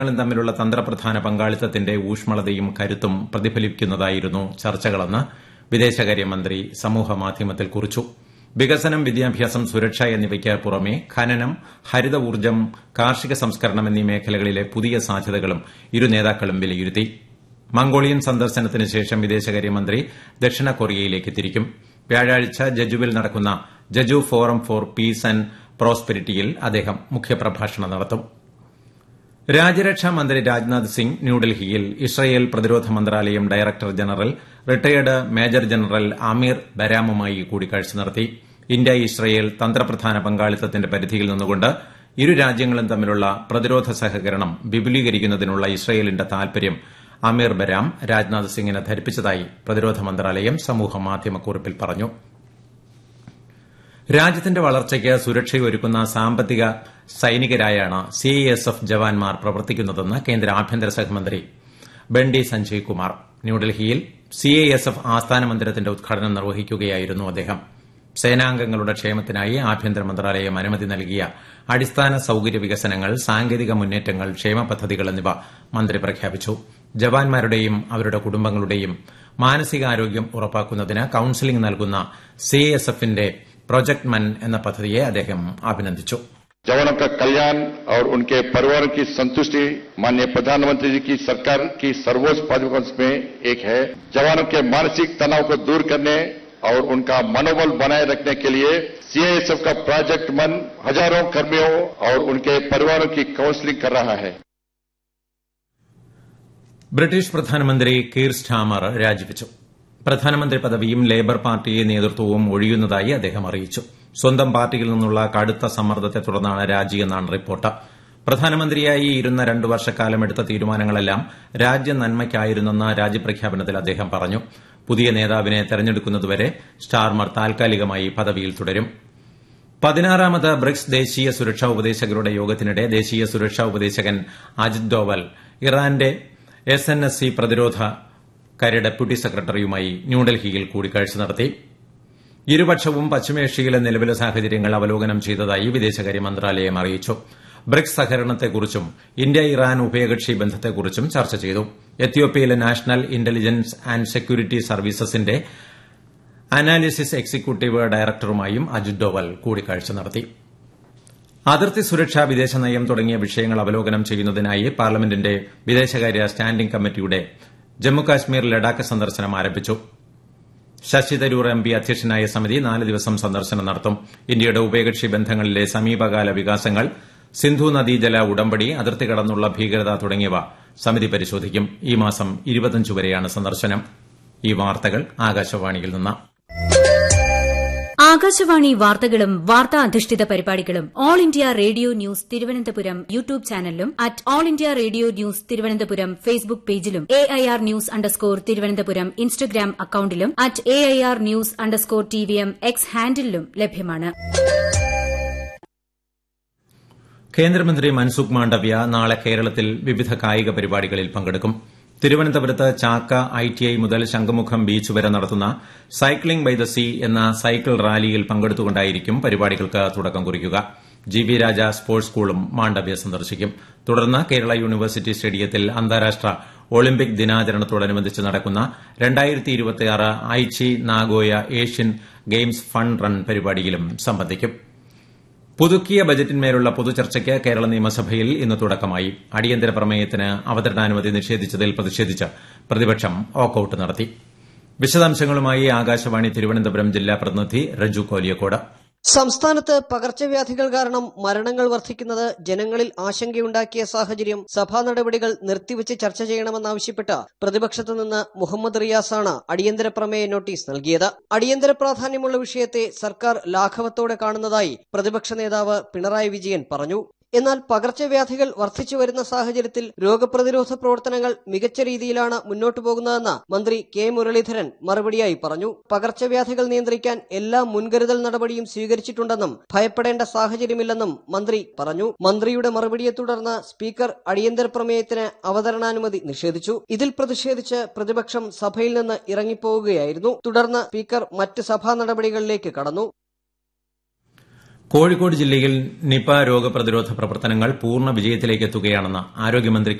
ങ്ങളും തമ്മിലുള്ള തന്ത്രപ്രധാന പങ്കാളിത്തത്തിന്റെ ഊഷ്മളതയും കരുത്തും പ്രതിഫലിക്കുന്നതായിരുന്നു ചർച്ചകളെന്ന് വിദേശകാര്യമന്ത്രി സമൂഹമാധ്യമത്തിൽ കുറിച്ചു വികസനം വിദ്യാഭ്യാസം സുരക്ഷ എന്നിവയ്ക്ക് പുറമെ ഖനനം ഹരിത ഊർജ്ജം കാർഷിക സംസ്കരണം എന്നീ മേഖലകളിലെ പുതിയ സാധ്യതകളും ഇരു നേതാക്കളും വിലയിരുത്തി മംഗോളിയൻ സന്ദർശനത്തിന് ശേഷം വിദേശകാര്യമന്ത്രി ദക്ഷിണ കൊറിയയിലേക്ക് തിരിക്കും വ്യാഴാഴ്ച ജജുവിൽ നടക്കുന്ന Jeju forum for peace and പ്രോസ്പെരിറ്റിയിൽ അദ്ദേഹം മുഖ്യപ്രഭാഷണം നടത്തും രാജ്യരക്ഷാ മന്ത്രി രാജ്നാഥ് സിംഗ് ന്യൂഡൽഹിയിൽ ഇസ്രയേൽ പ്രതിരോധ മന്ത്രാലയം director general retired major general Amir ബരാമുമായി കൂടിക്കാഴ്ച നടത്തി ഇന്ത്യ ഇസ്രയേൽ തന്ത്രപ്രധാന പങ്കാളിത്തത്തിന്റെ പരിധിയിൽ നിന്നുകൊണ്ട് ഇരു രാജ്യങ്ങളും തമ്മിലുള്ള പ്രതിരോധ സഹകരണം വിപുലീകരിക്കുന്നതിനുള്ള ഇസ്രയേലിന്റെ താൽപര്യം അമീർ ബരാം രാജ്നാഥ് സിംഗിനെ ധരിപ്പിച്ചതായി പ്രതിരോധ മന്ത്രാലയം സമൂഹമാധ്യമക്കുറിപ്പിൽ പറഞ്ഞു രാജ്യത്തിന്റെ വളർച്ചയ്ക്ക് സുരക്ഷയൊരുക്കുന്ന സാമ്പത്തിക സൈനികരായാണ് സിഐഎസ്എഫ് ജവാന്മാർ പ്രവർത്തിക്കുന്നതെന്ന് കേന്ദ്ര ആഭ്യന്തര സഹമന്ത്രി ബണ്ടി സഞ്ജയ് കുമാർ ന്യൂഡൽഹിയിൽ സിഐഎസ്എഫ് ആസ്ഥാന മന്ദിരത്തിന്റെ ഉദ്ഘാടനം നിർവഹിക്കുകയായിരുന്നു അദ്ദേഹം സേനാംഗങ്ങളുടെ ക്ഷേമത്തിനായി ആഭ്യന്തര മന്ത്രാലയം അനുമതി നൽകിയ അടിസ്ഥാന സൌകര്യ വികസനങ്ങൾ സാങ്കേതിക മുന്നേറ്റങ്ങൾ ക്ഷേമ പദ്ധതികൾ എന്നിവ മന്ത്രി പ്രഖ്യാപിച്ചു ജവാന്മാരുടെയും അവരുടെ കുടുംബങ്ങളുടെയും മാനസികാരോഗ്യം ഉറപ്പാക്കുന്നതിന് കൌൺസിലിംഗ് നൽകുന്ന സിഐഎസ്എഫിന്റെ പ്രോജക്ട് മൻ എന്ന പദ്ധതിയെ അദ്ദേഹം അഭിനന്ദിച്ചു जवानों का कल्याण और उनके परिवार की संतुष्टि माननीय प्रधानमंत्री जी की सरकार की सर्वोच्च प्राथमिकता में एक है जवानों के मानसिक तनाव को दूर करने और उनका मनोबल बनाए रखने के लिए सीआईएसएफ का प्रोजेक्ट मन हजारों कर्मियों और उनके परिवारों की काउंसलिंग कर रहा है ബ്രിട്ടീഷ് പ്രധാനമന്ത്രി കീർ സ്റ്റാമർ രാജിവച്ചു പ്രധാനമന്ത്രി പദവിയും ലേബർ പാർട്ടി നേതൃത്വവും ഒഴിയുന്നതായി അദ്ദേഹം അറിയിച്ചു സ്വന്തം പാർട്ടിയിൽ നിന്നുള്ള കടുത്ത സമ്മർദ്ദത്തെ തുടർന്നാണ് രാജിയെന്നാണ് റിപ്പോർട്ട് പ്രധാനമന്ത്രിയായി ഇരുന്ന രണ്ടു വർഷക്കാലം എടുത്ത തീരുമാനങ്ങളെല്ലാം രാജ്യ നന്മയ്ക്കായിരുന്നെന്ന് രാജ്യപ്രഖ്യാപനത്തിൽ അദ്ദേഹം പറഞ്ഞു പുതിയ നേതാവിനെ തെരഞ്ഞെടുക്കുന്നതുവരെ സ്റ്റാർമർ താൽക്കാലികമായി പദവിയിൽ തുടരും പതിനാറാമത് ബ്രിക്സ് ദേശീയ സുരക്ഷാ ഉപദേശകരുടെ യോഗത്തിനിടെ ദേശീയ സുരക്ഷാ ഉപദേശകൻ അജിത് ഡോവൽ ഇറാന്റെ എസ് എൻ എസ് സി പ്രതിരോധ കാര്യ ഡെപ്യൂട്ടി സെക്രട്ടറിയുമായി ന്യൂഡൽഹിയിൽ കൂടിക്കാഴ്ച നടത്തി ഇരുപക്ഷവും പശ്ചിമേഷ്യയിലെ നിലവിലെ സാഹചര്യങ്ങൾ അവലോകനം ചെയ്തതായി വിദേശകാര്യ മന്ത്രാലയം അറിയിച്ചു ബ്രിക്സ് സഹകരണത്തെക്കുറിച്ചും ഇന്ത്യ ഇറാൻ ഉഭയകക്ഷി ബന്ധത്തെക്കുറിച്ചും ചർച്ച ചെയ്തു എത്യോപ്യയിലെ നാഷണൽ ഇന്റലിജൻസ് ആന്റ് സെക്യൂരിറ്റി സർവീസസിന്റെ അനാലിസിസ് എക്സിക്യൂട്ടീവ് ഡയറക്ടറുമായും അജിത് ഡോവൽ കൂടിക്കാഴ്ച നടത്തി അതിർത്തി സുരക്ഷ വിദേശ നയം തുടങ്ങിയ വിഷയങ്ങൾ അവലോകനം ചെയ്യുന്നതിനായി പാർലമെന്റിന്റെ വിദേശകാര്യ സ്റ്റാൻഡിംഗ് കമ്മിറ്റിയുടെ ജമ്മുകാശ്മീർ ലഡാക്ക് സന്ദർശനം ആരംഭിച്ചു ശശി തരൂർ എം പി അധ്യക്ഷനായ സമിതി നാല് ദിവസം സന്ദർശനം നടത്തും ഇന്ത്യയുടെ ഉഭയകക്ഷി ബന്ധങ്ങളിലെ സമീപകാല വികാസങ്ങൾ സിന്ധു നദീജല ഉടമ്പടി അതിർത്തി കടന്നുള്ള ഭീകരത തുടങ്ങിയവ സമിതി പരിശോധിക്കും ഈ മാസം വരെയാണ് സന്ദർശനം ഈ വാർത്തകൾ ആകാശവാണിയിൽ നിന്ന് ആകാശവാണി വാർത്തകളും വാർത്താ അധിഷ്ഠിത പരിപാടികളും all India radio news Thiruvananthapuram YouTube ചാനലിലും at all India radio news Thiruvananthapuram Facebook പേജിലും A I R news underscore Thiruvananthapuram Instagram അക്കൌണ്ടിലും at A I R news underscore T V M X ഹാൻഡിലും ലഭ്യമാണ് കേന്ദ്രമന്ത്രി മൻസുഖ് മാണ്ഡവ്യ നാളെ കേരളത്തിൽ വിവിധ കായിക പരിപാടികളിൽ പങ്കെടുക്കും തിരുവനന്തപുരത്ത് ചാക്ക ഐടിഐ മുതൽ ശംഖുമുഖം ബീച്ച് വരെ നടത്തുന്ന സൈക്ലിംഗ് ബൈ ദ സീ എന്ന സൈക്കിൾ റാലിയിൽ പങ്കെടുത്തുകൊണ്ടായിരിക്കും പരിപാടികൾക്ക് തുടക്കം കുറിക്കുക ജി ബി രാജ സ്പോർട്സ് സ്കൂളും മാണ്ഡവ്യ സന്ദർശിക്കും തുടർന്ന് കേരള യൂണിവേഴ്സിറ്റി സ്റ്റേഡിയത്തിൽ അന്താരാഷ്ട്ര ഒളിമ്പിക് ദിനാചരണത്തോടനുബന്ധിച്ച് നടക്കുന്ന Aichi Nagoya Asian Games fun run പരിപാടിയിലും സംബന്ധിക്കും പുതുക്കിയ ബജറ്റിന്മേലുള്ള പൊതുചർച്ചയ്ക്ക് കേരള നിയമസഭയിൽ ഇന്ന് തുടക്കമായി അടിയന്തര പ്രമേയത്തിന് അവതരണാനുമതി നിഷേധിച്ചതിൽ പ്രതിഷേധിച്ച് പ്രതിപക്ഷം വാക്കൌട്ട് നടത്തി വിശദാംശങ്ങളുമായി ആകാശവാണി തിരുവനന്തപുരം ജില്ലാ പ്രതിനിധി രജു കോലിയക്കോട് സംസ്ഥാനത്ത് പകർച്ചവ്യാധികൾ കാരണം മരണങ്ങൾ വർദ്ധിക്കുന്നത് ജനങ്ങളിൽ ആശങ്കയുണ്ടാക്കിയ സാഹചര്യം സഭാ നടപടികൾ നിർത്തിവച്ച് ചർച്ച ചെയ്യണമെന്നാവശ്യപ്പെട്ട് പ്രതിപക്ഷത്തു നിന്ന് മുഹമ്മദ് റിയാസാണ് അടിയന്തര പ്രമേയ നോട്ടീസ് നൽകിയത് അടിയന്തര പ്രാധാന്യമുള്ള വിഷയത്തെ സർക്കാർ ലാഘവത്തോടെ കാണുന്നതായി പ്രതിപക്ഷ നേതാവ് പിണറായി വിജയൻ പറഞ്ഞു എന്നാൽ പകർച്ചവ്യാധികൾ വർദ്ധിച്ചു വരുന്ന സാഹചര്യത്തിൽ രോഗപ്രതിരോധ പ്രവർത്തനങ്ങൾ മികച്ച രീതിയിലാണ് മുന്നോട്ടു പോകുന്നതെന്ന് മന്ത്രി കെ മുരളീധരൻ മറുപടിയായി പറഞ്ഞു പകർച്ചവ്യാധികൾ നിയന്ത്രിക്കാൻ എല്ലാ മുൻകരുതൽ നടപടിയും സ്വീകരിച്ചിട്ടുണ്ടെന്നും ഭയപ്പെടേണ്ട സാഹചര്യമില്ലെന്നും മന്ത്രി പറഞ്ഞു മന്ത്രിയുടെ മറുപടിയെ തുടർന്ന് സ്പീക്കർ അടിയന്തര പ്രമേയത്തിന് അവതരണാനുമതി നിഷേധിച്ചു ഇതിൽ പ്രതിഷേധിച്ച് പ്രതിപക്ഷം സഭയിൽ നിന്ന് ഇറങ്ങിപ്പോവുകയായിരുന്നു തുടർന്ന് സ്പീക്കർ മറ്റ് സഭാ നടപടികളിലേക്ക് കടന്നു കോഴിക്കോട് ജില്ലയിൽ നിപ രോഗപ്രതിരോധ പ്രവർത്തനങ്ങൾ പൂർണ്ണ വിജയത്തിലേക്ക് എത്തുകയാണെന്ന് ആരോഗ്യമന്ത്രി